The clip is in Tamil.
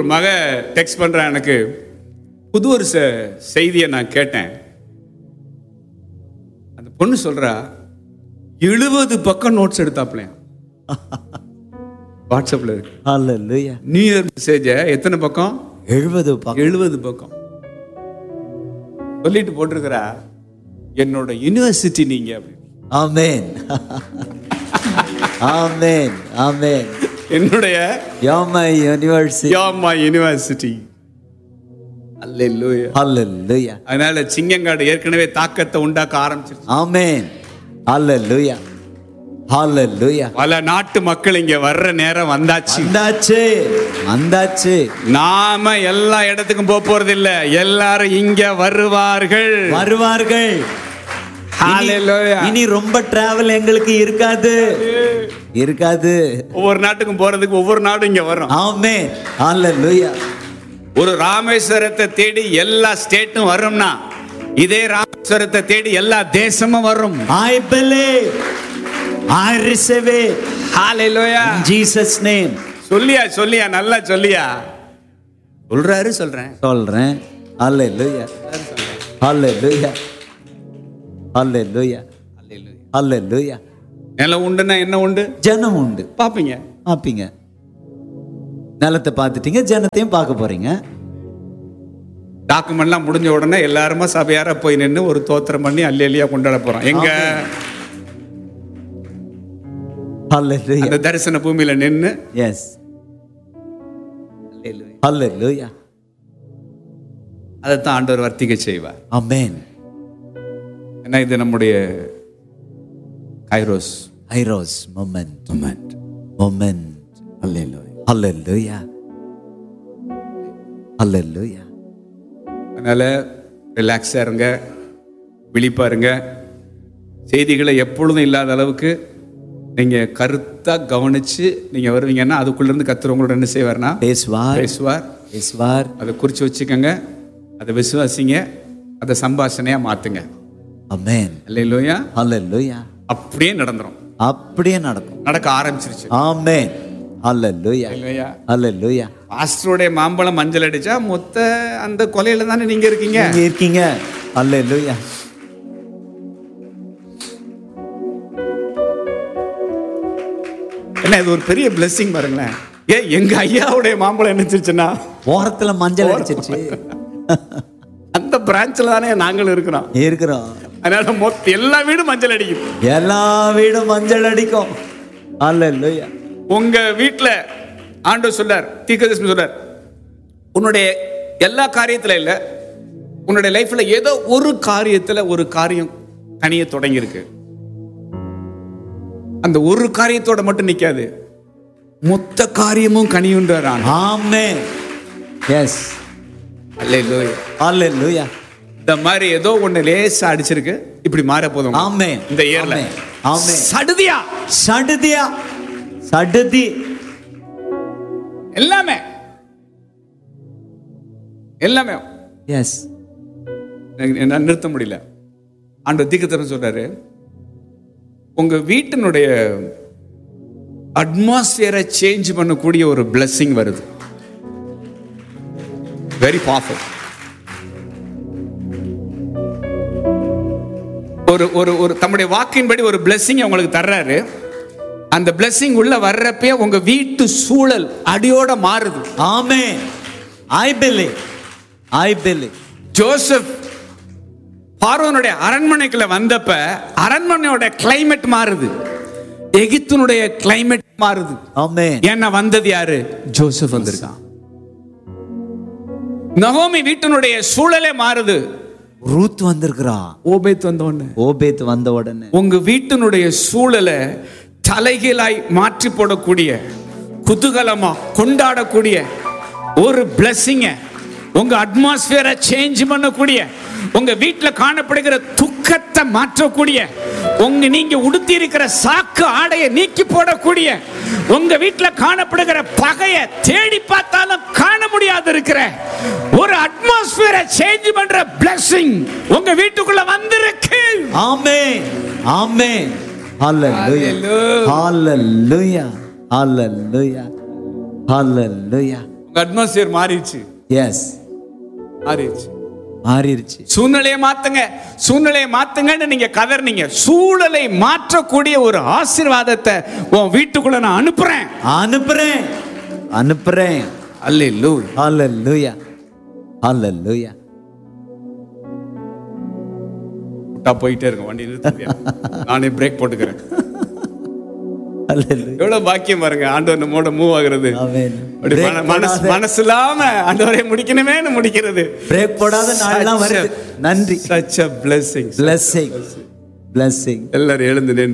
மக டெக்ஸ்ட் பண்றான் எனக்கு புது ஒரு செ- செய்தியை நான் கேட்டேன் அந்த பொண்ணு சொல்றா எழுபது பக்கம் நோட்ஸ் எடுத்தாப்லையா வாட்ஸ்அப்ல இருக்கு ஹalleluya நியூ இயர் மெசேஜ எத்தனை பக்கம் 70 பக்கம் எழுபது பக்கம் சொல்லிட்டு போட்டிருக்கிறா என்னோட யூனிவர்சிட்டி நீங்க அப்படின்னு ஆமென் ஆமென் ஆமென் என்னுடைய யூ மை யுனிவர்சிட்டி யாமா யூனிவர்சிட்டி அல்லேலூயா ஹalleluya அதனால சிங்கங்காடு ஏற்கனவே தாக்கத்தை உண்டாக்க ஆரம்பிச்சிருச்சு ஆமென் ஹalleluya ஹalleluya பல நாட்டு மக்கள் இங்க வர்ற நேரம் வந்தாச்சு வந்தாச்சு வந்தாச்சு நாம எல்லா இடத்துக்கும் போக போறது இல்ல எல்லாரும் இங்க வருவார்கள் வருவார்கள் Hallelujah. இனி ரொம்ப டிராவல் எங்களுக்கு இருக்காது இருக்காது ஒவ்வொரு நாட்டுக்கும் போறதுக்கு ஒவ்வொரு நாடும் இங்க வரும் ஆமென் ஹalleluya ஒரு ராமேஸ்வரத்தை தேடி எல்லா ஸ்டேட்டும் வரும்னா இதே ராமேஸ்வரத்தை தேடி எல்லா தேசமும் வரும் I believe I receive it hallelujah in Jesus name சொல்லியா சொல்லியா நல்லா சொல்லியா சொல்றாரு சொல்றேன் சொல்றேன் ஹalleluya ஹalleluya ஹalleluya ஹalleluya நிலம் உண்டுன்னா என்ன உண்டு ஜனம் உண்டு பாப்பீங்க பார்ப்பீங்க நிலத்தை பார்த்துட்டீங்க ஜனத்தையும் பார்க்க போறீங்க டாக்குமெண்ட்லாம் முடிஞ்ச உடனே எல்லாருமா சபையார போய் நின்று ஒரு தோத்திரம் பண்ணி அல்லி அல்லியா கொண்டாட போறோம் எங்க ஹalleluya அந்த தரிசன பூமியில நின்று எஸ் ஹalleluya அதைத்தான் ஆண்டவர் வர்த்திக்க செய்வார் ஆமென் ஏன்னா இது நம்முடைய கைரோஸ் ஐரோஸ் மொமெண்ட் மொமெண்ட் மொமெண்ட் ஹalleluya ஹalleluya அதனால ரிலாக்ஸாக இருங்க விழிப்பா இருங்க செய்திகளை எப்பொழுதும் இல்லாத அளவுக்கு நீங்க கருத்தா கவனிச்சு நீங்க வருவீங்கன்னா அதுக்குள்ள இருந்து கத்துற உங்களோட என்ன செய்வார்னா பேசுவார் பேசுவார் பேசுவார் அதை குறிச்சு வச்சுக்கோங்க அதை விசுவாசிங்க அதை சம்பாஷணையா மாத்துங்க ஆமென் இல்லையா ஹalleluya அப்படியே நடந்துரும் அப்படியே நடக்கும் நடக்க ஆரம்பிச்சிருச்சு ஆமென் ஹalleluya இல்லையா ஹalleluya பாஸ்டருடைய மாம்பழம் மஞ்சள் அடிச்சா மொத்த அந்த கொலையில தானே நீங்க இருக்கீங்க நீங்க இருக்கீங்க ஹalleluya என்ன இது ஒரு பெரிய blessing பாருங்களேன் ஏ எங்க ஐயாவுடைய மாம்பழம் என்னச்சிருச்சுன்னா ஓரத்துல மஞ்சள் அடிச்சிருச்சு அந்த பிரான்ச்ல தானே நாங்களும் இருக்கிறோம் இருக்கிறோம் அதனால மொத்த எல்லா வீடும் மஞ்சள் அடிக்கும் எல்லா வீடும் மஞ்சள் அடிக்கும் ஹalleluya உங்க வீட்டுல ஆண்டவர் சொல்லார் தீர்க்கதரிசனம் சொல்லார் உன்னுடைய எல்லா காரியத்துல இல்ல உன்னுடைய லைஃப்ல ஏதோ ஒரு காரியத்துல ஒரு காரியம் கனிய தொடங்கி இருக்கு அந்த ஒரு காரியத்தோட மட்டும் நிக்காது மொத்த காரியமும் கனியுன்றார் ஆண்டவர். ஆமென் எஸ் அல்லேலூயா. ஹalleluya இந்த மாதிரி ஏதோ ஒண்ணு லேசா அடிச்சிருக்கு இப்படி மாற போதும் ஆமென் இந்த இயர்ல ஆமென். ஆமென் சடுதியா சடுதியா சடுதி எல்லாமே எல்லாமே எஸ் எனக்கு என்னால நிறுத்த முடியல ஆண்டு தீக்கத்தரம் சொல்றாரு உங்க வீட்டினுடைய அட்மாஸ்பியரை சேஞ்ச் பண்ணக்கூடிய ஒரு blessing வருது வெரி பவர்ஃபுல் ஒரு ஒரு ஒரு தம்முடைய வாக்கின்படி ஒரு blessing உங்களுக்கு தர்றாரு அந்த blessing உள்ள வர்றப்பே உங்க வீட்டு சூழல் அடியோட மாறுது amen I believe I believe Joseph பார்வனுடைய அரண்மனைக்குள்ள வந்தப்ப அரண்மனையோட கிளைமேட் மாறுது எகிப்தினுடைய கிளைமேட் மாறுது ஆமென் ஏன்னா வந்தது யாரு ஜோசப் வந்திருக்கான் நகோமி வீட்டினுடைய சூழலே மாறுது ரூத் வந்திருக்கிறா ஓபேத் வந்த உடனே ஓபேத் வந்த உடனே உங்க வீட்டினுடைய சூழலை தலைகீழாய் மாற்றி போடக்கூடிய குதூகலமா கொண்டாடக்கூடிய ஒரு பிளஸ்ஸிங்க உங்க அட்மாஸ்பியரை சேஞ்ச் பண்ணக்கூடிய உங்க வீட்டுல காணப்படுகிற துக்கத்தை மாற்றக்கூடிய உங்க நீங்க உடுத்தி இருக்கிற சாக்கு ஆடையை நீக்கி போடக்கூடிய உங்க வீட்டுல காணப்படுகிற பகைய தேடி பார்த்தாலும் காண முடியாது இருக்கிற ஒரு அட்மாஸ்பியரை சேஞ்ச் பண்ற blessing உங்க வீட்டுக்குள்ள வந்திருக்கு ஆமென் ஆமென் ஹalleluya Hallelujah. ஹalleluya ஹalleluya ஹalleluya உங்க அட்மாஸ்பியர் மாறிடுச்சு எஸ் மாறிடுச்சு மாறிடுச்சு சூழ்நிலையை மாத்துங்க சூழ்நிலையை மாத்துங்கன்னு நீங்க கதறினீங்க சூழலை மாற்றக்கூடிய ஒரு ஆசீர்வாதத்தை உன் வீட்டுக்குள்ள நான் அனுப்புறேன் அனுப்புறேன் அனுப்புறேன் அல்லேலூயா ஹalleluya ஹalleluya விட்டா போயிட்டே இருக்கும் வண்டி நிறுத்துறியா நானே பிரேக் போட்டுக்கிறேன் ஹalleluya எவ்வளவு பாக்கியம் பாருங்க ஆண்டவர் நம்மோட மூவ் ஆகுறது ஆமென் அப்படி மன- மனசு மனசு இல்லாம ஆண்டவரை முடிக்கணுமேன்னு முடிக்கிறது பிரேக் போடாத நாள்லாம் வருது நன்றி such a blessing blessing blessing எல்லாரும் எழுந்து நின்று